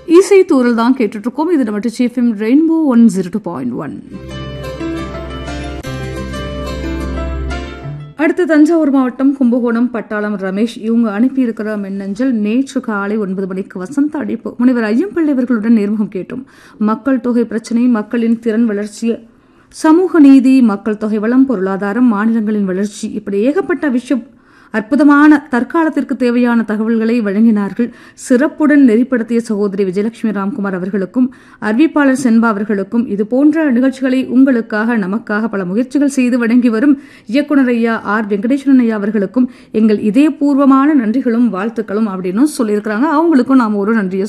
இசை தூரல் தான் கேட்டுட்டு இருக்கோம் இது நம்ம Trichy FM rainbow one zero two point one அடுத்து தஞ்சாவூர் மாவட்டம் கும்பகோணம் பட்டாளம் ரமேஷ் இவங்க அனுப்பியிருக்கிற மின்னஞ்சல் நேற்று காலை ஒன்பது மணிக்கு வசந்த அழைப்பு முனைவர் ஐயம்பிள்ளை அவர்களுடன் நேர்முகம் கேட்டோம் மக்கள் தொகை பிரச்சினை மக்களின் திறன் வளர்ச்சி சமூக நீதி மக்கள் தொகை வளம் பொருளாதாரம் மாநிலங்களின் வளர்ச்சி இப்படி ஏகப்பட்ட விஷயம் அற்புதமான தற்காலத்திற்கு தேவையான தகவல்களை வழங்கினார்கள் சிறப்புடன் நெறிப்படுத்திய சகோதரி விஜயலட்சுமி ராம்குமார் அவர்களுக்கும் அறிவிப்பாளர் சென்பா அவர்களுக்கும் இது போன்ற நிகழ்ச்சிகளை உங்களுக்காக நமக்காக பல முயற்சிகள் செய்து வழங்கி வரும் இயக்குனர் ஐயா ஆர் வெங்கடேஸ்வரன் ஐயா அவர்களுக்கும் எங்கள் இதயபூர்வமான நன்றிகளும் வாழ்த்துக்களும் அப்படின்னு சொல்லியிருக்கிறாங்க அவங்களுக்கும் நாம் ஒரு நன்றியை